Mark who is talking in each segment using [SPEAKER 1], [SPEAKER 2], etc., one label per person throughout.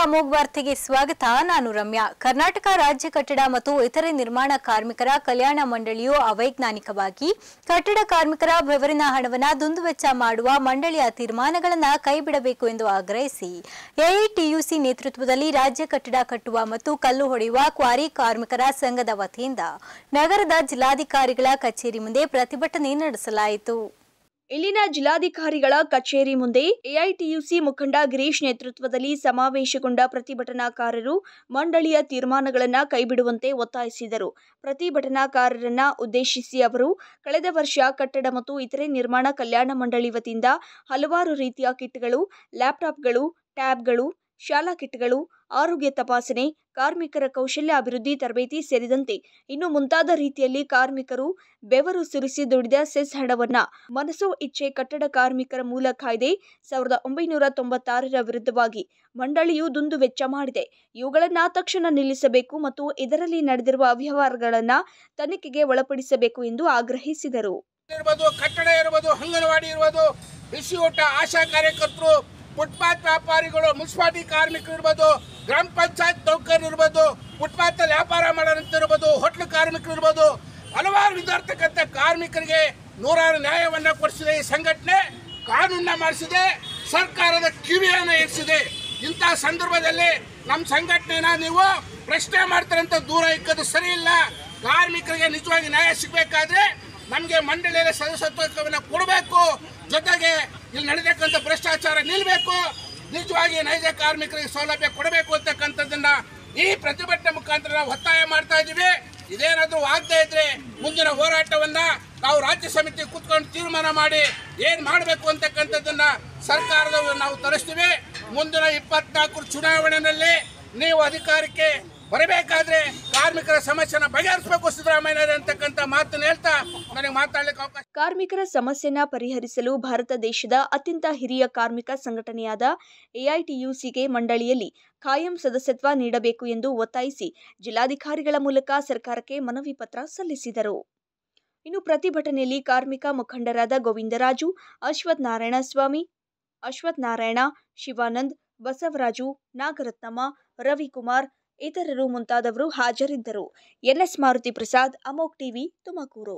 [SPEAKER 1] ಅಮೋಘ್ ವಾರ್ತೆಗೆ ಸ್ವಾಗತ ನಾನು ರಮ್ಯಾ ಕರ್ನಾಟಕ ರಾಜ್ಯ ಕಟ್ಟಡ ಮತ್ತು ಇತರೆ ನಿರ್ಮಾಣ ಕಾರ್ಮಿಕರ ಕಲ್ಯಾಣ ಮಂಡಳಿಯು ಅವೈಜ್ಞಾನಿಕವಾಗಿ ಕಟ್ಟಡ ಕಾರ್ಮಿಕರ ಬೆವರಿನ ಹಣವನ್ನು ದುಂದುವೆಚ್ಚ ಮಾಡುವ ಮಂಡಳಿಯ ತೀರ್ಮಾನಗಳನ್ನು ಕೈಬಿಡಬೇಕು ಎಂದು ಆಗ್ರಹಿಸಿ ಎಐಟಿಯುಸಿ ನೇತೃತ್ವದಲ್ಲಿ ರಾಜ್ಯ ಕಟ್ಟಡ ಕಟ್ಟುವ ಮತ್ತು ಕಲ್ಲು ಹೊಡೆಯುವ ಕ್ವಾರಿ ಕಾರ್ಮಿಕರ ಸಂಘದ ವತಿಯಿಂದ ನಗರದ ಜಿಲ್ಲಾಧಿಕಾರಿಗಳ ಕಚೇರಿ ಮುಂದೆ ಪ್ರತಿಭಟನೆ ನಡೆಸಲಾಯಿತು
[SPEAKER 2] ಇಲ್ಲಿನ ಜಿಲ್ಲಾಧಿಕಾರಿಗಳ ಕಚೇರಿ ಮುಂದೆ ಎಐಟಿಯುಸಿ ಮುಖಂಡ ಗಿರೀಶ್ ನೇತೃತ್ವದಲ್ಲಿ ಸಮಾವೇಶಗೊಂಡ ಪ್ರತಿಭಟನಾಕಾರರು ಮಂಡಳಿಯ ತೀರ್ಮಾನಗಳನ್ನು ಕೈಬಿಡುವಂತೆ ಒತ್ತಾಯಿಸಿದರು ಪ್ರತಿಭಟನಾಕಾರರನ್ನ ಉದ್ದೇಶಿಸಿ ಅವರು ಕಳೆದ ವರ್ಷ ಕಟ್ಟಡ ಮತ್ತು ಇತರೆ ನಿರ್ಮಾಣ ಕಲ್ಯಾಣ ಮಂಡಳಿ ವತಿಯಿಂದ ಹಲವಾರು ರೀತಿಯ ಕಿಟ್ಗಳು ಲ್ಯಾಪ್ಟಾಪ್ಗಳು ಟ್ಯಾಬ್ಗಳು ಶಾಲಾ ಕಿಟ್ಗಳು ಆರೋಗ್ಯ ತಪಾಸಣೆ ಕಾರ್ಮಿಕರ ಕೌಶಲ್ಯ ಅಭಿವೃದ್ಧಿ ತರಬೇತಿ ಸೇರಿದಂತೆ ಇನ್ನು ಮುಂತಾದ ರೀತಿಯಲ್ಲಿ ಕಾರ್ಮಿಕರು ಬೆವರು ಸುರಿಸಿ ದುಡಿದ ಸೆಸ್ ಹಣವನ್ನ ಮನಸೋ ಇಚ್ಛೆ ಕಟ್ಟಡ ಕಾರ್ಮಿಕರ ಮೂಲ ಕಾಯ್ದೆ ಸಾವಿರದ ಒಂಬೈನೂರ ತೊಂಬತ್ತಾರರ ವಿರುದ್ಧವಾಗಿ ಮಂಡಳಿಯು ದುಂದು ವೆಚ್ಚ ಮಾಡಿದೆ ಇವುಗಳನ್ನ ತಕ್ಷಣ ನಿಲ್ಲಿಸಬೇಕು ಮತ್ತು ಇದರಲ್ಲಿ ನಡೆದಿರುವ ಅವ್ಯವಹಾರಗಳನ್ನ ತನಿಖೆಗೆ ಒಳಪಡಿಸಬೇಕು ಎಂದು ಆಗ್ರಹಿಸಿದರು
[SPEAKER 3] ಇರ್ಬೋದು ಕಟ್ಟಡ ಇರ್ಬೋದು ಅಂಗನವಾಡಿ ಇರ್ಬೋದು ಬಿಸಿ ಊಟ ಆಶಾ ಕಾರ್ಯಕರ್ತರು ಫುಟ್ಪಾತ್ ವ್ಯಾಪಾರಿಗಳು ಮುನ್ಸಿಪಾಲಿಟಿ ಕಾರ್ಮಿಕರು ಇರ್ಬೋದು ಗ್ರಾಮ ಪಂಚಾಯತ್ ನೌಕರರು ಇರ್ಬೋದು ಫುಟ್ಪಾತ್ ಅಲ್ಲಿ ವ್ಯಾಪಾರ ಮಾಡೋರಂತ ಇರ್ಬೋದು ಹೋಟ್ಲು ಕಾರ್ಮಿಕರು ಇರ್ಬೋದು ಹಲವಾರು ವಿಧಾರ್ತಕ್ಕಂಥ ಕಾರ್ಮಿಕರಿಗೆ ನೂರಾರು ನ್ಯಾಯವನ್ನ ಕೊಡಿಸಿದೆ ಈ ಸಂಘಟನೆ ಕಾನೂನನ್ನ ಮಾಡಿಸಿದೆ ಸರ್ಕಾರದ ಕಿವಿಯನ್ನು ಇರಿಸಿದೆ ಇಂತಹ ಸಂದರ್ಭದಲ್ಲಿ ನಮ್ಮ ಸಂಘಟನೆನ ನೀವು ಪ್ರಶ್ನೆ ಮಾಡ್ತಾರಂತ ದೂರ ಇಕ್ಕೋದು ಸರಿ ಇಲ್ಲ ಕಾರ್ಮಿಕರಿಗೆ ನಿಜವಾಗಿ ನ್ಯಾಯ ಸಿಗಬೇಕಾದ್ರೆ ನಮಗೆ ಮಂಡಳಿಯಲ್ಲಿ ಸದಸ್ಯತ್ವವನ್ನು ಕೊಡಬೇಕು ಜೊತೆಗೆ ಇಲ್ಲಿ ನಡೆದಕ್ಕಂಥ ಭ್ರಷ್ಟಾಚಾರ ನಿಲ್ಲಬೇಕು ನಿಜವಾಗಿ ನೈಜ ಕಾರ್ಮಿಕರಿಗೆ ಸೌಲಭ್ಯ ಕೊಡಬೇಕು ಅಂತಕ್ಕಂಥದ್ದನ್ನ ಈ ಪ್ರತಿಭಟನೆ ಮುಖಾಂತರ ನಾವು ಒತ್ತಾಯ ಮಾಡ್ತಾ ಇದ್ದೀವಿ ಇದೇನಾದ್ರೂ ಆಗದೆ ಇದ್ರೆ ಮುಂದಿನ ಹೋರಾಟವನ್ನ ನಾವು ರಾಜ್ಯ ಸಮಿತಿ ಕೂತ್ಕೊಂಡು ತೀರ್ಮಾನ ಮಾಡಿ ಏನ್ ಮಾಡಬೇಕು ಅಂತಕ್ಕಂಥದ್ದನ್ನ ಸರ್ಕಾರದ ನಾವು ತರಿಸ್ತೀವಿ ಮುಂದಿನ ಇಪ್ಪತ್ನಾಲ್ಕು ಚುನಾವಣೆಯಲ್ಲಿ ನೀವು ಅಧಿಕಾರಕ್ಕೆ ಬರಬೇಕಾದ್ರೆ ಕಾರ್ಮಿಕರ ಸಮಸ್ಯೆನ ಬಗೆಹರಿಸಬೇಕು ಸಿದ್ದರಾಮಯ್ಯ ಅಂತಕ್ಕಂಥ ಮಾತನ್ನ ಹೇಳ್ತಾ ನನಗೆ ಮಾತಾಡ್ಲಿಕ್ಕೆ ಅವಕಾಶ
[SPEAKER 2] ಕಾರ್ಮಿಕರ ಸಮಸ್ಯೆನ ಪರಿಹರಿಸಲು ಭಾರತ ದೇಶದ ಅತ್ಯಂತ ಹಿರಿಯ ಕಾರ್ಮಿಕ ಸಂಘಟನೆಯಾದ ಎಐಟಿಯುಸಿಗೆ ಮಂಡಳಿಯಲ್ಲಿ ಖಾಯಂ ಸದಸ್ಯತ್ವ ನೀಡಬೇಕು ಎಂದು ಒತ್ತಾಯಿಸಿ ಜಿಲ್ಲಾಧಿಕಾರಿಗಳ ಮೂಲಕ ಸರ್ಕಾರಕ್ಕೆ ಮನವಿ ಪತ್ರ ಸಲ್ಲಿಸಿದರು ಇನ್ನು ಪ್ರತಿಭಟನೆಯಲ್ಲಿ ಕಾರ್ಮಿಕ ಮುಖಂಡರಾದ ಗೋವಿಂದರಾಜು ಅಶ್ವಥ್ ನಾರಾಯಣ ಸ್ವಾಮಿ ಅಶ್ವಥ್ ನಾರಾಯಣ ಶಿವಾನಂದ್ ಬಸವರಾಜು ನಾಗರತ್ನಮ್ಮ ರವಿಕುಮಾರ್ ಇತರರು ಮುಂತಾದವರು ಹಾಜರಿದ್ದರು ಎನ್ಎಸ್ ಮಾರುತಿ ಪ್ರಸಾದ್ ಅಮೋಕ್ ಟಿವಿ ತುಮಕೂರು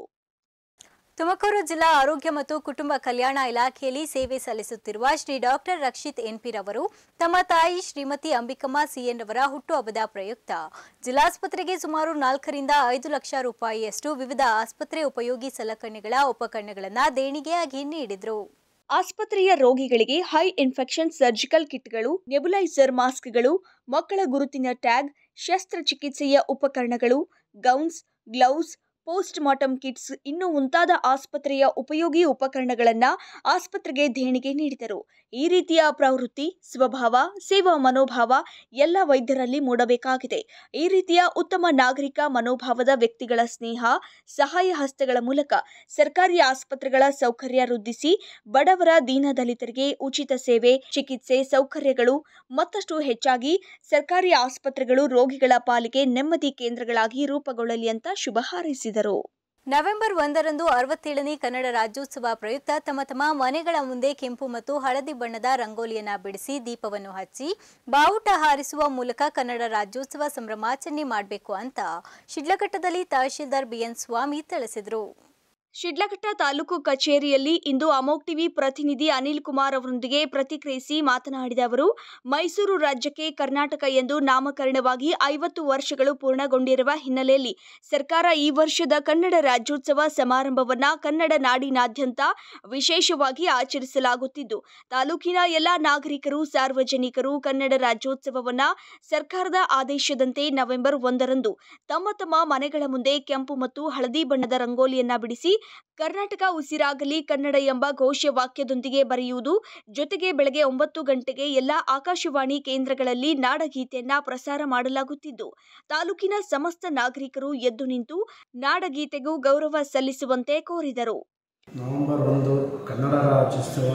[SPEAKER 1] ತುಮಕೂರು ಜಿಲ್ಲಾ ಆರೋಗ್ಯ ಮತ್ತು ಕುಟುಂಬ ಕಲ್ಯಾಣ ಇಲಾಖೆಯಲ್ಲಿ ಸೇವೆ ಸಲ್ಲಿಸುತ್ತಿರುವ ಶ್ರೀ ಡಾಕ್ಟರ್ ರಕ್ಷಿತ್ ಎನ್ಪಿ ರವರು ತಮ್ಮ ತಾಯಿ ಶ್ರೀಮತಿ ಅಂಬಿಕಮ್ಮ ಸಿಎನ್ ರವರ ಹುಟ್ಟುಹಬ್ಬದ ಪ್ರಯುಕ್ತ ಜಿಲ್ಲಾಸ್ಪತ್ರೆಗೆ ಸುಮಾರು ನಾಲ್ಕರಿಂದ ಐದು ಲಕ್ಷ ರೂಪಾಯಿಯಷ್ಟು ವಿವಿಧ ಆಸ್ಪತ್ರೆ ಉಪಯೋಗಿ ಸಲಕರಣೆಗಳ ಉಪಕರಣಗಳನ್ನು ದೇಣಿಗೆಯಾಗಿ ನೀಡಿದರು
[SPEAKER 2] ಆಸ್ಪತ್ರೆಯ ರೋಗಿಗಳಿಗೆ ಹೈ ಇನ್ಫೆಕ್ಷನ್ ಸರ್ಜಿಕಲ್ ಕಿಟ್ಗಳು ನೆಬುಲೈಸರ್ ಮಾಸ್ಕ್ಗಳು ಮಕ್ಕಳ ಗುರುತಿನ ಟ್ಯಾಗ್ ಶಸ್ತ್ರಚಿಕಿತ್ಸೆಯ ಉಪಕರಣಗಳು gowns gloves post mortem kits ಇನ್ನು ಮುಂತಾದ ಆಸ್ಪತ್ರೆಯ ಉಪಯೋಗಿ ಉಪಕರಣಗಳನ್ನು ಆಸ್ಪತ್ರೆಗೆ ದೇಣಿಗೆ ನೀಡಿದರು ಈ ರೀತಿಯ ಪ್ರವೃತ್ತಿ ಸ್ವಭಾವ ಸೇವಾ ಮನೋಭಾವ ಎಲ್ಲ ವೈದ್ಯರಲ್ಲಿ ಮೂಡಬೇಕಾಗಿದೆ ಈ ರೀತಿಯ ಉತ್ತಮ ನಾಗರಿಕ ಮನೋಭಾವದ ವ್ಯಕ್ತಿಗಳ ಸ್ನೇಹ ಸಹಾಯ ಹಸ್ತಗಳ ಮೂಲಕ ಸರ್ಕಾರಿ ಆಸ್ಪತ್ರೆಗಳ ಸೌಕರ್ಯ ವೃದ್ಧಿಸಿ ಬಡವರ ದೀನದಲಿತರಿಗೆ ಉಚಿತ ಸೇವೆ ಚಿಕಿತ್ಸೆ ಸೌಕರ್ಯಗಳು ಮತ್ತಷ್ಟು ಹೆಚ್ಚಾಗಿ ಸರ್ಕಾರಿ ಆಸ್ಪತ್ರೆಗಳು ರೋಗಿಗಳ ಪಾಲಿಗೆ ನೆಮ್ಮದಿ ಕೇಂದ್ರಗಳಾಗಿ ರೂಪುಗೊಳ್ಳಲಿ ಅಂತ ಶುಭ ಹಾರೈಸಿದರು
[SPEAKER 1] ನವೆಂಬರ್ ಒಂದರಂದು ಅರವತ್ತೇಳನೇ ಕನ್ನಡ ರಾಜ್ಯೋತ್ಸವ ಪ್ರಯುಕ್ತ ತಮ್ಮ ತಮ್ಮ ಮನೆಗಳ ಮುಂದೆ ಕೆಂಪು ಮತ್ತು ಹಳದಿ ಬಣ್ಣದ ರಂಗೋಲಿಯನ್ನ ಬಿಡಿಸಿ ದೀಪವನ್ನು ಹಚ್ಚಿ ಬಾವುಟ ಹಾರಿಸುವ ಮೂಲಕ ಕನ್ನಡ ರಾಜ್ಯೋತ್ಸವ ಸಂಭ್ರಮಾಚರಣೆ ಮಾಡಬೇಕು ಅಂತ ಶಿಡ್ಲಘಟ್ಟದಲ್ಲಿ ತಹಶೀಲ್ದಾರ್ ಬಿಎನ್ ಸ್ವಾಮಿ ತಿಳಿಸಿದರು
[SPEAKER 2] ಶಿಡ್ಲಘಟ್ಟ ತಾಲೂಕು ಕಚೇರಿಯಲ್ಲಿ ಇಂದು ಅಮೋಕ್ ಟಿವಿ ಪ್ರತಿನಿಧಿ ಅನಿಲ್ ಕುಮಾರ್ ಅವರೊಂದಿಗೆ ಪ್ರತಿಕ್ರಿಯಿಸಿ ಮಾತನಾಡಿದ ಅವರು ಮೈಸೂರು ರಾಜ್ಯಕ್ಕೆ ಕರ್ನಾಟಕ ಎಂದು ನಾಮಕರಣವಾಗಿ ಐವತ್ತು ವರ್ಷಗಳು ಪೂರ್ಣಗೊಂಡಿರುವ ಹಿನ್ನೆಲೆಯಲ್ಲಿ ಸರ್ಕಾರ ಈ ವರ್ಷದ ಕನ್ನಡ ರಾಜ್ಯೋತ್ಸವ ಸಮಾರಂಭವನ್ನ ಕನ್ನಡ ನಾಡಿನಾದ್ಯಂತ ವಿಶೇಷವಾಗಿ ಆಚರಿಸಲಾಗುತ್ತಿದ್ದು ತಾಲೂಕಿನ ಎಲ್ಲ ನಾಗರಿಕರು ಸಾರ್ವಜನಿಕರು ಕನ್ನಡ ರಾಜ್ಯೋತ್ಸವವನ್ನ ಸರ್ಕಾರದ ಆದೇಶದಂತೆ ನವೆಂಬರ್ ಒಂದರಂದು ತಮ್ಮ ತಮ್ಮ ಮನೆಗಳ ಮುಂದೆ ಕೆಂಪು ಮತ್ತು ಹಳದಿ ಬಣ್ಣದ ರಂಗೋಲಿಯನ್ನ ಬಿಡಿಸಿ ಕರ್ನಾಟಕ ಉಸಿರಾಗಲಿ ಕನ್ನಡ ಎಂಬ ಘೋಷವಾಕ್ಯದೊಂದಿಗೆ ಬರೆಯುವುದು ಜೊತೆಗೆ ಬೆಳಗ್ಗೆ ಒಂಬತ್ತು ಗಂಟೆಗೆ ಎಲ್ಲ ಆಕಾಶವಾಣಿ ಕೇಂದ್ರಗಳಲ್ಲಿ ನಾಡಗೀತೆಯನ್ನ ಪ್ರಸಾರ ಮಾಡಲಾಗುತ್ತಿದ್ದು ತಾಲೂಕಿನ ಸಮಸ್ತ ನಾಗರಿಕರು ಎದ್ದು ನಿಂತು ನಾಡಗೀತೆಗೂ ಗೌರವ ಸಲ್ಲಿಸುವಂತೆ ಕೋರಿದರು
[SPEAKER 4] ನವೆಂಬರ್ ಒಂದು ಕನ್ನಡ ರಾಜ್ಯೋತ್ಸವ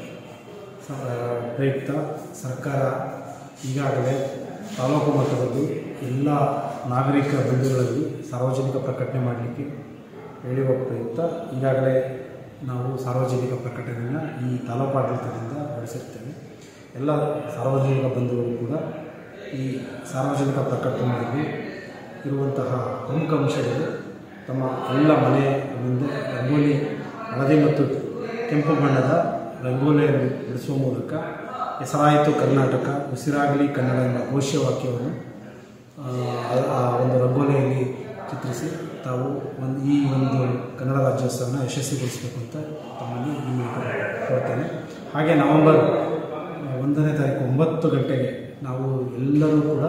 [SPEAKER 4] ಸ- ಪ್ರಯುಕ್ತ ಸರ್ಕಾರ ಈಗಾಗಲೇ ತಾಲೂಕು ಮಟ್ಟದಲ್ಲಿ ಎಲ್ಲ ನಾಗರಿಕ ಬಿಲ್ಡುಗಳಲ್ಲಿ ಸಾರ್ವಜನಿಕ ಪ್ರಕಟಣೆ ಮಾಡಲಿಕ್ಕೆ ಹೇಳಿರುವ ಪ್ರಯುಕ್ತ ಈಗಾಗಲೇ ನಾವು ಸಾರ್ವಜನಿಕ ಪ್ರಕಟಣೆಯನ್ನು ಈ ತಾಲೂಕು ಆಡಳಿತದಿಂದ ಹೊರಡಿಸಿರ್ತೇವೆ ಎಲ್ಲ ಸಾರ್ವಜನಿಕ ಬಂಧುಗಳು ಕೂಡ ಈ ಸಾರ್ವಜನಿಕ ಪ್ರಕಟಣೆಯಲ್ಲಿ ಇರುವಂತಹ ಪ್ರಮುಖ ಅಂಶಗಳು ತಮ್ಮ ಎಲ್ಲ ಮನೆ ಮುಂದೆ ರಂಗೋಲಿ ಹಳದಿ ಮತ್ತು ಕೆಂಪು ಬಣ್ಣದ ರಂಗೋಲಿಯನ್ನು ಬಿಡಿಸುವ ಮೂಲಕ ಹೆಸರಾಯಿತು ಕರ್ನಾಟಕ ಉಸಿರಾಗಲಿ ಕನ್ನಡ ಎಂಬ ಘೋಷವಾಕ್ಯವನ್ನು ಆ, ಆ ಒಂದು ರಂಗೋಲಿಯಲ್ಲಿ ಚಿತ್ರಿಸಿ ತಾವು ಒಂದು ಈ ಒಂದು ಕನ್ನಡ ರಾಜ್ಯೋತ್ಸವನ ಯಶಸ್ವಿಗೊಳಿಸಬೇಕು ಅಂತ ತಮ್ಮಲ್ಲಿ ಈ ಮೂಲಕ ಕೋರ್ತೇನೆ ಹಾಗೆ ನವೆಂಬರ್ ಒಂದನೇ ತಾರೀಕು ಒಂಬತ್ತು ಗಂಟೆಗೆ ನಾವು ಎಲ್ಲರೂ ಕೂಡ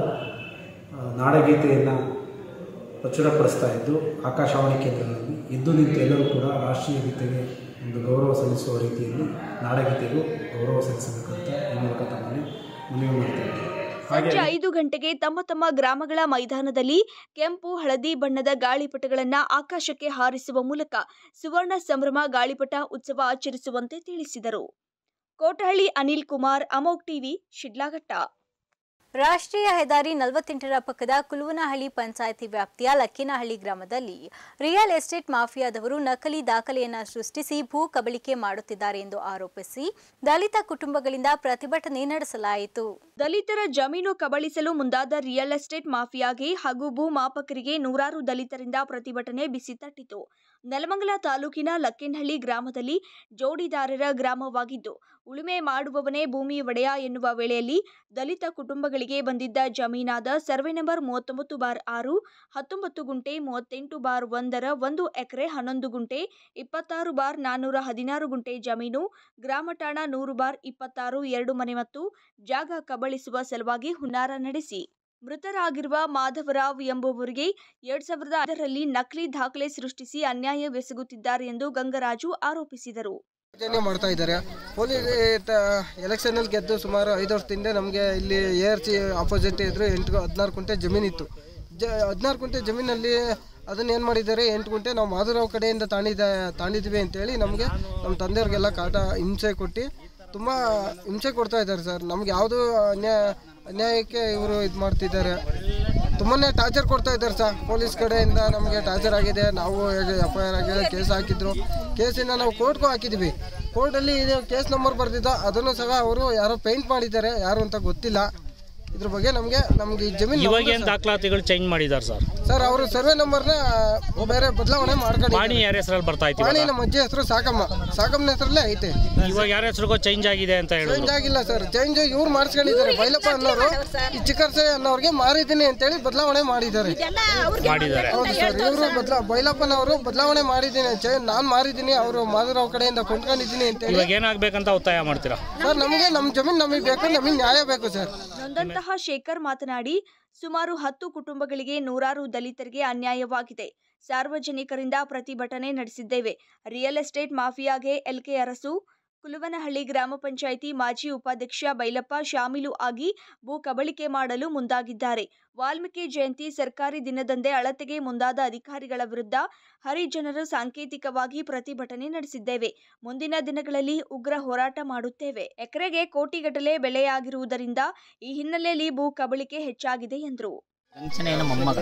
[SPEAKER 4] ಆ, ನಾಡಗೀತೆಯನ್ನು ಪ್ರಚುರಪಡಿಸ್ತಾ ಇದ್ದು ಆಕಾಶವಾಣಿ ಕೇಂದ್ರಗಳಲ್ಲಿ ಎದ್ದು ನಿಂತು ಎಲ್ಲರೂ ಕೂಡ ರಾಷ್ಟ್ರೀಯ ಗೀತೆಗೆ ಒಂದು ಗೌರವ ಸಲ್ಲಿಸುವ ರೀತಿಯಲ್ಲಿ ನಾಡಗೀತೆಗೂ ಗೌರವ ಸಲ್ಲಿಸಬೇಕಂತ ಈ ಮೂಲಕ ತಮ್ಮಲ್ಲಿ ಮನವಿ ಮಾಡ್ತೇನೆ ಹಾಗೆ
[SPEAKER 2] ಸಂಜೆ ಐದು ಗಂಟೆಗೆ ತಮ್ಮ ತಮ್ಮ ಗ್ರಾಮಗಳ ಮೈದಾನದಲ್ಲಿ ಕೆಂಪು ಹಳದಿ ಬಣ್ಣದ ಗಾಳಿಪಟಗಳನ್ನ ಆಕಾಶಕ್ಕೆ ಹಾರಿಸುವ ಮೂಲಕ ಸುವರ್ಣ ಸಂಭ್ರಮ ಗಾಳಿಪಟ ಉತ್ಸವ ಆಚರಿಸುವಂತೆ ತಿಳಿಸಿದರು ಕೋಟಹಳ್ಳಿ ಅನಿಲ್ ಕುಮಾರ್ ಅಮೋಕ್ ಟಿವಿ ಶಿಡ್ಲಾಘಟ್ಟ
[SPEAKER 1] ರಾಷ್ಟ್ರೀಯ ಹೆದ್ದಾರಿ ನಲವತ್ತೆಂಟರ ಪಕ್ಕದ ಕುಲುವನಹಳ್ಳಿ ಪಂಚಾಯಿತಿ ವ್ಯಾಪ್ತಿಯ ಲಕ್ಕಿನಹಳ್ಳಿ ಗ್ರಾಮದಲ್ಲಿ ರಿಯಲ್ ಎಸ್ಟೇಟ್ ಮಾಫಿಯಾದವರು ನಕಲಿ ದಾಖಲೆಯನ್ನ ಸೃಷ್ಟಿಸಿ ಭೂ ಕಬಳಿಕೆ ಮಾಡುತ್ತಿದ್ದಾರೆ ಎಂದು ಆರೋಪಿಸಿ ದಲಿತ ಕುಟುಂಬಗಳಿಂದ ಪ್ರತಿಭಟನೆ ನಡೆಸಲಾಯಿತು
[SPEAKER 2] ದಲಿತರ ಜಮೀನು ಕಬಳಿಸಲು ಮುಂದಾದ ರಿಯಲ್ ಎಸ್ಟೇಟ್ ಮಾಫಿಯಾಗೆ ಹಾಗೂ ಭೂ ಮಾಪಕರಿಗೆ ನೂರಾರು ದಲಿತರಿಂದ ಪ್ರತಿಭಟನೆ ಬಿಸಿ ತಟ್ಟಿತು ನೆಲಮಂಗಲ ತಾಲೂಕಿನ ಲಕ್ಕಿನಹಳ್ಳಿ ಗ್ರಾಮದಲ್ಲಿ ಜೋಡಿದಾರರ ಗ್ರಾಮವಾಗಿದ್ದು ಉಳುಮೆ ಮಾಡುವವನೇ ಭೂಮಿ ಒಡೆಯ ಎನ್ನುವ ವೇಳೆಯಲ್ಲಿ ದಲಿತ ಕುಟುಂಬಗಳಿಗೆ ಬಂದಿದ್ದ ಜಮೀನಾದ ಸರ್ವೆ ನಂಬರ್ ಮೂವತ್ತೊಂಬತ್ತು ಬಾರ್ ಆರು ಹತ್ತೊಂಬತ್ತು ಗುಂಟೆ ಮೂವತ್ತೆಂಟು ಬಾರ್ ಒಂದರ ಒಂದು ಎಕರೆ ಹನ್ನೊಂದು ಗುಂಟೆ ಇಪ್ಪತ್ತಾರು ಬಾರ್ ನಾನ್ನೂರ ಹದಿನಾರು ಗುಂಟೆ ಜಮೀನು ಗ್ರಾಮಠಾಣ ನೂರು ಬಾರ್ ಇಪ್ಪತ್ತಾರು ಎರಡು ಮನೆ ಮತ್ತು ಜಾಗ ಕಬಳಿಸುವ ಸಲುವಾಗಿ ಹುನ್ನಾರ ನಡೆಸಿ ಮೃತರಾಗಿರುವ ಮಾಧವರಾವ್ ಎಂಬುವರಿಗೆ ಎರಡ್ ಸಾವಿರದ ಐದರಲ್ಲಿ ನಕಲಿ ದಾಖಲೆ ಸೃಷ್ಟಿಸಿ ಅನ್ಯಾಯವೆಸಗುತ್ತಿದ್ದಾರೆ ಎಂದು ಗಂಗರಾಜು ಆರೋಪಿಸಿದರು
[SPEAKER 5] ಯೋಜನೆ ಮಾಡ್ತಾ ಇದ್ದಾರೆ ಪೊಲೀಸ್ ಎಲೆಕ್ಷನ್ ಅಲ್ಲಿ ಗೆದ್ದು ಸುಮಾರು ಐದು ವರ್ಷದಿಂದ ನಮಗೆ ಇಲ್ಲಿ ಎ ಆರ್ ಸಿ ಆಪೋಸಿಟ್ ಇದ್ರು ಎಂಟು ಹದಿನಾರು ಕುಂಟೆ ಜಮೀನಿತ್ತು ಜ ಹದಿನಾರು ಕುಂಟೆ ಜಮೀನಲ್ಲಿ ಅದನ್ನ ಏನು ಮಾಡಿದ್ದಾರೆ ಎಂಟು ಕುಂಟೆ ನಾವು ಮಾಧುರಾವ್ ಕಡೆಯಿಂದ ತಾಂಡಿದ ತಾಂಡಿದ್ವಿ ಅಂತೇಳಿ ನಮಗೆ ನಮ್ಮ ತಂದೆಯವ್ರಿಗೆಲ್ಲ ಕಾಟ ಹಿಂಸೆ ಕೊಟ್ಟು ತುಂಬ ಹಿಂಸೆ ಕೊಡ್ತಾ ಇದ್ದಾರೆ ಸರ್ ನಮ್ಗೆ ಯಾವುದು ಅನ್ಯಾಯ ಅನ್ಯಾಯಕ್ಕೆ ಇವರು ಇದು ಮಾಡ್ತಿದ್ದಾರೆ ತುಂಬಾ ಟಾರ್ಚರ್ ಕೊಡ್ತಾ ಇದ್ದಾರೆ ಸರ್ ಪೊಲೀಸ್ ಕಡೆಯಿಂದ ನಮಗೆ ಟಾರ್ಚರ್ ಆಗಿದೆ ನಾವು ಎಫ್ ಐ ಆರ್ ಆಗಿದೆ ಕೇಸ್ ಹಾಕಿದ್ರು ಕೇಸಿಂದ ನಾವು ಕೋರ್ಟ್ಗೂ ಹಾಕಿದ್ವಿ ಕೋರ್ಟಲ್ಲಿ ಇದು ಕೇಸ್ ನಂಬರ್ ಬರ್ದಿದ್ದ ಅದನ್ನು ಸಹ ಅವರು ಯಾರೋ ಪೇಂಟ್ ಮಾಡಿದ್ದಾರೆ ಯಾರು ಅಂತ ಗೊತ್ತಿಲ್ಲ ಇದ್ರ ಬಗ್ಗೆ ನಮಗೆ ನಮ್ಗೆ ಈ ಜಮೀನು
[SPEAKER 6] ಇವಾಗ ಏನು ದಾಖಲಾತಿಗಳು ಚೇಂಜ್ ಮಾಡಿದ್ದಾರೆ ಸರ್
[SPEAKER 5] ಸರ್ ಅವರು ಸರ್ವೆ ನಂಬರ್ನ ಬೇರೆ ಬದಲಾವಣೆ ಮಾಡ್ಕೊಂಡು
[SPEAKER 6] ಪಾಣಿ ಯಾರ ಹೆಸರಲ್ಲಿ ಬರ್ತಾ ಇತ್ತು
[SPEAKER 5] ಪಾಣಿ ನಮ್ಮ ಅಜ್ಜಿ ಹೆಸರು ಸಾಕಮ್ಮ ಸಾಕಮ್ಮನ ಹೆಸರಲ್ಲೇ ಐತೆ
[SPEAKER 6] ಇವಾಗ ಯಾರ ಹೆಸರಿಗೋ ಚೇಂಜ್ ಆಗಿದೆ ಅಂತ ಹೇಳಿದ್ರು
[SPEAKER 5] ಚೇಂಜ್ ಆಗಿಲ್ಲ ಸರ್ ಚೇಂಜ್ ಇವ್ರು ಮಾಡಿಸ್ಕೊಂಡಿದ್ದಾರೆ ಬೈಲಪ್ಪ ಅನ್ನೋರು ಈ ಚಿಕ್ಕರ್ಸೆ ಅನ್ನೋರಿಗೆ ಮಾರಿದ್ದೀನಿ ಅಂತೇಳಿ ಬದಲಾವಣೆ ಮಾಡಿದ್ದಾರೆ
[SPEAKER 6] ಮಾಡಿದ್ದಾರೆ
[SPEAKER 5] ಹೌದು ಸರ್ ಇವರು ಬದಲಾ ಬೈಲಪ್ಪನವರು ಬದಲಾವಣೆ ಮಾಡಿದ್ದೀನಿ ಚೇ ನಾನು ಮಾರಿದ್ದೀನಿ ಅವರು ಮಾಧುರಾವ್ ಕಡೆಯಿಂದ ಕೊಂಡ್ಕೊಂಡಿದ್ದೀನಿ ಅಂತೇಳಿ
[SPEAKER 6] ಇವಾಗ ಏನಾಗಬೇಕಂತ ಒತ್ತಾಯ ಮಾಡ್ತೀರಾ
[SPEAKER 5] ಸರ್ ನಮಗೆ ನಮ್ಮ ಜಮೀನು ನಮಗೆ ಬೇಕು ನಮಗೆ ನ್ಯಾಯ ಬೇಕು ಸರ್
[SPEAKER 2] ನೊಂದಂತಹ ಶೇಖರ್ ಮಾತನಾಡಿ ಸುಮಾರು ಹತ್ತು ಕುಟುಂಬಗಳಿಗೆ ನೂರಾರು ದಲಿತರಿಗೆ ಅನ್ಯಾಯವಾಗಿದೆ ಸಾರ್ವಜನಿಕರಿಂದ ಪ್ರತಿಭಟನೆ ನಡೆಸಿದ್ದೇವೆ ರಿಯಲ್ ಎಸ್ಟೇಟ್ ಮಾಫಿಯಾಗೆ ಎಲ್ಕೆ ಅರಸು ಕುಲುವನಹಳ್ಳಿ ಗ್ರಾಮ ಪಂಚಾಯಿತಿ ಮಾಜಿ ಉಪಾಧ್ಯಕ್ಷ ಬೈಲಪ್ಪ ಶಾಮೀಲು ಆಗಿ ಭೂ ಕಬಳಿಕೆ ಮಾಡಲು ಮುಂದಾಗಿದ್ದಾರೆ ವಾಲ್ಮೀಕಿ ಜಯಂತಿ ಸರ್ಕಾರಿ ದಿನದಂದೇ ಅಳತೆಗೆ ಮುಂದಾದ ಅಧಿಕಾರಿಗಳ ವಿರುದ್ಧ ಹರಿಜನರು ಸಾಂಕೇತಿಕವಾಗಿ ಪ್ರತಿಭಟನೆ ನಡೆಸಿದ್ದೇವೆ ಮುಂದಿನ ದಿನಗಳಲ್ಲಿ ಉಗ್ರ ಹೋರಾಟ ಮಾಡುತ್ತೇವೆ ಎಕರೆಗೆ ಕೋಟಿಗಟ್ಟಲೆ ಬೆಲೆಯಾಗಿರುವುದರಿಂದ ಈ ಹಿನ್ನೆಲೆಯಲ್ಲಿ ಭೂ ಕಬಳಿಕೆ ಹೆಚ್ಚಾಗಿದೆ ಎಂದರು
[SPEAKER 7] ಕಂಚನೇನ ಮೊಮ್ಮಗ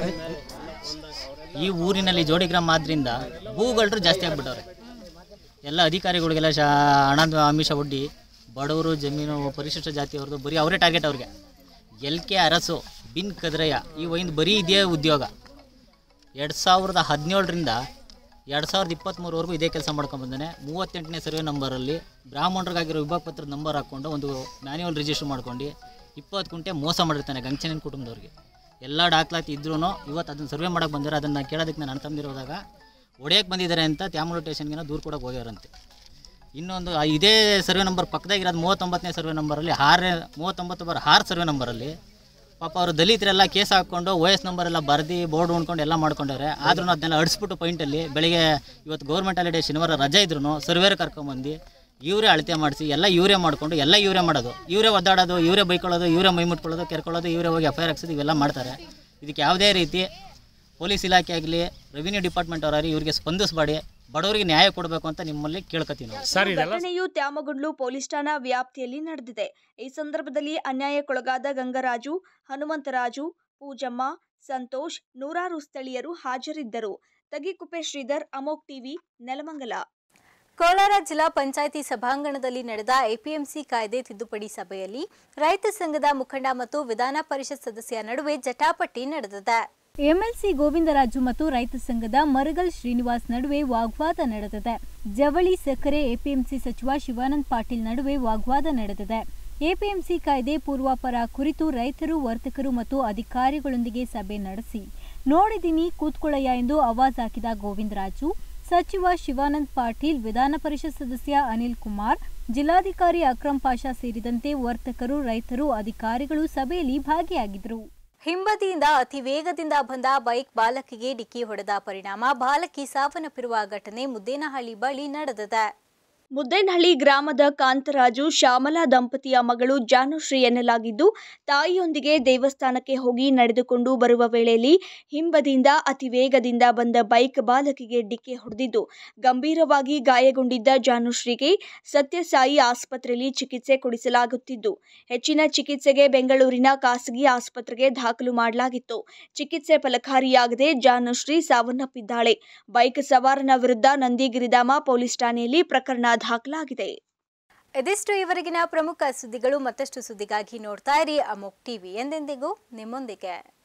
[SPEAKER 7] ಈ ಊರಿನಲ್ಲಿ ಜೋಡಿಗ್ರಾಮ ಆದ್ರಿಂದ ಭೂಗಳ್ರು ಜಾಸ್ತಿ ಆಗ್ಬಿಟ್ಟವ್ರೆ ಎಲ್ಲ ಅಧಿಕಾರಿಗಳಿಗೆಲ್ಲ ಶಾ ಹಣದ ಆಮಿಷ ಒಡ್ಡಿ ಬಡವರು ಜಮೀನು ಪರಿಶಿಷ್ಟ ಜಾತಿಯವ್ರದ್ದು ಬರೀ ಅವರೇ ಟಾರ್ಗೆಟ್ ಅವ್ರಿಗೆ ಎಲ್ ಕೆ ಅರಸು ಬಿನ್ ಕದ್ರಯ್ಯ ಈ ಒಂದು ಬರೀ ಇದೇ ಉದ್ಯೋಗ ಎರಡು ಸಾವಿರದ ಹದಿನೇಳರಿಂದ ಎರಡು ಸಾವಿರದ ಇಪ್ಪತ್ತ್ಮೂರವರೆಗೂ ಇದೇ ಕೆಲಸ ಮಾಡ್ಕೊಂಡ್ಬಂದಾನೆ ಮೂವತ್ತೆಂಟನೇ ಸರ್ವೆ ನಂಬರಲ್ಲಿ ಬ್ರಾಹ್ಮಣರಿಗಾಗಿರೋ ವಿಭಾಗ ಪತ್ರದ ನಂಬರ್ ಹಾಕ್ಕೊಂಡು ಒಂದು ಮ್ಯಾನ್ಯುವಲ್ ರಿಜಿಸ್ಟರ್ ಮಾಡ್ಕೊಂಡು ಇಪ್ಪತ್ತು ಕುಂಟೆ ಮೋಸ ಮಾಡಿರ್ತಾನೆ ಗಂಚನಿನ ಕುಟುಂಬದವ್ರಿಗೆ ಎಲ್ಲ ದಾಖಲಾತಿ ಇದ್ರೂ ಇವತ್ತು ಅದನ್ನು ಸರ್ವೆ ಮಾಡೋಕೆ ಬಂದರೆ ಅದನ್ನು ಕೇಳೋದಕ್ಕೆ ನಾನು ಅಣ್ತಂದಿರೋದಾಗ ಹೊಡೆಯಕ್ಕೆ ಬಂದಿದ್ದಾರೆ ಅಂತ ತ್ಯಾಮೂರು ಸ್ಟೇಷನ್ಗೆ ದೂರು ಕೊಡೋಕೆ ಹೋಗ್ಯಾರಂತೆ ಇನ್ನೊಂದು ಆ ಇದೇ ಸರ್ವೆ ನಂಬರ್ ಪಕ್ಕದಾಗಿರೋದು ಮೂವತ್ತೊಂಬತ್ತನೇ ಸರ್ವೆ ನಂಬರಲ್ಲಿ ಆರನೇ ಮೂವತ್ತೊಂಬತ್ತು ಬರ್ ಆರು ಸರ್ವೆ ನಂಬರಲ್ಲಿ ಪಾಪ ಅವರು ದಲಿತರೆಲ್ಲ ಕೇಸ್ ಹಾಕ್ಕೊಂಡು ಓ ಎಸ್ ನಂಬರ್ ಎಲ್ಲ ಬರ್ದು ಬೋರ್ಡ್ ಉಣ್ಕೊಂಡು ಎಲ್ಲ ಮಾಡ್ಕೊಂಡವ್ರೆ ಆದ್ರೂ ಅದನ್ನೆಲ್ಲ ಅಡಿಸ್ಬಿಟ್ಟು ಪಾಯಿಂಟಲ್ಲಿ ಬೆಳಿಗ್ಗೆ ಇವತ್ತು ಗೌರ್ಮೆಂಟ್ ಹಾಲಿಡೇ ಶನಿವಾರ ರಜೆ ಇದ್ರು ಸರ್ವೇರ್ ಕರ್ಕೊಂಬಂದು ಇವರೇ ಅಳತೆ ಮಾಡಿಸಿ ಎಲ್ಲ ಇವರೇ ಮಾಡಿಕೊಂಡು ಎಲ್ಲ ಇವರೇ ಮಾಡೋದು ಇವರೇ ಒದ್ದಾಡೋದು ಇವರೇ ಬೈಕೊಳ್ಳೋದು ಇವರೇ ಮೈ ಮುಟ್ಕೊಳ್ಳೋದು ಕೆರ್ಕೊಳ್ಳೋದು ಇವರೇ ಹೋಗಿ ಎಫ್ ಐ ಆರ್ ಹಾಕ್ಸೋದು ಇವೆಲ್ಲ ಮಾಡ್ತಾರೆ ಇದಕ್ಕೆ ಯಾವುದೇ ರೀತಿ ಪೊಲೀಸ್ ಇಲಾಖೆ ಆಗಲಿ ರೆವಿನ್ಯೂ ಡಿಪಾರ್ಟ್ಮೆಂಟ್ ಅವರಾಗಲಿ ಇವರಿಗೆ ಸ್ಪಂದಿಸಬೇಡಿ ಬಡವರಿಗೆ ನ್ಯಾಯ ಕೊಡಬೇಕು ಅಂತ ನಿಮ್ಮಲ್ಲಿ ಕೇಳ್ಕೊತೀವಿ ನಾವು
[SPEAKER 6] ಸರ್ ಇದೆಲ್ಲ
[SPEAKER 2] ಘಟನೆಯು ತ್ಯಾಮಗೊಂಡ್ಲು ಪೊಲೀಸ್ ಠಾಣಾ ವ್ಯಾಪ್ತಿಯಲ್ಲಿ ನಡೆದಿದೆ ಈ ಸಂದರ್ಭದಲ್ಲಿ ಅನ್ಯಾಯಕ್ಕೊಳಗಾದ ಗಂಗರಾಜು ಹನುಮಂತರಾಜು ಪೂಜಮ್ಮ ಸಂತೋಷ್ ನೂರಾರು ಸ್ಥಳೀಯರು ಹಾಜರಿದ್ದರು ತಗಿಕುಪ್ಪೆ ಶ್ರೀಧರ್ ಅಮೋಕ್ ಟಿವಿ ನೆಲಮಂಗಲ
[SPEAKER 1] ಕೋಲಾರ ಜಿಲ್ಲಾ ಪಂಚಾಯಿತಿ ಸಭಾಂಗಣದಲ್ಲಿ ನಡೆದ ಎಪಿಎಂಸಿ ಕಾಯ್ದೆ ತಿದ್ದುಪಡಿ ಸಭೆಯಲ್ಲಿ ರೈತ ಸಂಘದ ಮುಖಂಡ ಮತ್ತು ವಿಧಾನ ಪರಿಷತ್ ಸದಸ್ಯ ನಡುವೆ ಜಟಾಪಟಿ ನಡೆದಿದೆ ಎಂಎಲ್ಸಿ ಗೋವಿಂದರಾಜು ಮತ್ತು ರೈತ ಸಂಘದ ಮರಗಲ್ ಶ್ರೀನಿವಾಸ್ ನಡುವೆ ವಾಗ್ವಾದ ನಡೆದಿದೆ ಜವಳಿ ಸಕ್ಕರೆ ಎಪಿಎಂಸಿ ಸಚಿವ ಶಿವಾನಂದ್ ಪಾಟೀಲ್ ನಡುವೆ ವಾಗ್ವಾದ ನಡೆದಿದೆ ಎಪಿಎಂಸಿ ಕಾಯ್ದೆ ಪೂರ್ವಾಪರ ಕುರಿತು ರೈತರು ವರ್ತಕರು ಮತ್ತು ಅಧಿಕಾರಿಗಳೊಂದಿಗೆ ಸಭೆ ನಡೆಸಿ ನೋಡಿದಿನಿ ಕೂತ್ಕೊಳ್ಳಯ್ಯ ಎಂದು ಆವಾಜ್ ಹಾಕಿದ ಗೋವಿಂದರಾಜು ಸಚಿವ ಶಿವಾನಂದ್ ಪಾಟೀಲ್ ವಿಧಾನ ಪರಿಷತ್ ಸದಸ್ಯ ಅನಿಲ್ ಕುಮಾರ್ ಜಿಲ್ಲಾಧಿಕಾರಿ ಅಕ್ರಮ್ ಪಾಷಾ ಸೇರಿದಂತೆ ವರ್ತಕರು ರೈತರು ಅಧಿಕಾರಿಗಳು ಸಭೆಯಲ್ಲಿ ಭಾಗಿಯಾಗಿದ್ದರು ಹಿಂಬದಿಯಿಂದ ಅತಿ ವೇಗದಿಂದ ಬಂದ ಬೈಕ್ ಬಾಲಕಿಗೆ ಡಿಕ್ಕಿ ಹೊಡೆದ ಪರಿಣಾಮ ಬಾಲಕಿ ಸಾವನ್ನಪ್ಪಿರುವ ಘಟನೆ ಮುದ್ದೇನಹಳ್ಳಿ ಬಳಿ ನಡೆದಿದೆ
[SPEAKER 2] ಮುದ್ದೇನಹಳ್ಳಿ ಗ್ರಾಮದ ಕಾಂತರಾಜು ಶ್ಯಾಮಲಾ ದಂಪತಿಯ ಮಗಳು ಜಾನುಶ್ರೀ ಎನ್ನಲಾಗಿದ್ದು ತಾಯಿಯೊಂದಿಗೆ ದೇವಸ್ಥಾನಕ್ಕೆ ಹೋಗಿ ನಡೆದುಕೊಂಡು ಬರುವ ವೇಳೆಯಲ್ಲಿ ಹಿಂಬದಿಯಿಂದ ಅತಿ ವೇಗದಿಂದ ಬಂದ ಬೈಕ್ ಬಾಲಕಿಗೆ ಡಿಕ್ಕಿ ಹೊಡೆದಿದ್ದು ಗಂಭೀರವಾಗಿ ಗಾಯಗೊಂಡಿದ್ದ ಜಾನುಶ್ರೀಗೆ ಸತ್ಯಸಾಯಿ ಆಸ್ಪತ್ರೆಯಲ್ಲಿ ಚಿಕಿತ್ಸೆ ಕೊಡಿಸಲಾಗುತ್ತಿದ್ದು ಹೆಚ್ಚಿನ ಚಿಕಿತ್ಸೆಗೆ ಬೆಂಗಳೂರಿನ ಖಾಸಗಿ ಆಸ್ಪತ್ರೆಗೆ ದಾಖಲು ಮಾಡಲಾಗಿತ್ತು ಚಿಕಿತ್ಸೆ ಫಲಕಾರಿಯಾಗದೆ ಜಾನುಶ್ರೀ ಸಾವನ್ನಪ್ಪಿದ್ದಾಳೆ ಬೈಕ್ ಸವಾರನ ವಿರುದ್ಧ ನಂದಿಗಿರಿಧಾಮ ಪೊಲೀಸ್ ಠಾಣೆಯಲ್ಲಿ ಪ್ರಕರಣ ದಾಖಲಾಗಿದೆ
[SPEAKER 1] ಇದಿಷ್ಟು ಇವರೆಗಿನ ಪ್ರಮುಖ ಸುದ್ದಿಗಳು ಮತ್ತಷ್ಟು ಸುದ್ದಿಗಾಗಿ ನೋಡ್ತಾ ಇರಿ ಅಮೋಕ್ ಟಿವಿ ಎಂದೆಂದಿಗೂ ನಿಮ್ಮೊಂದಿಗೆ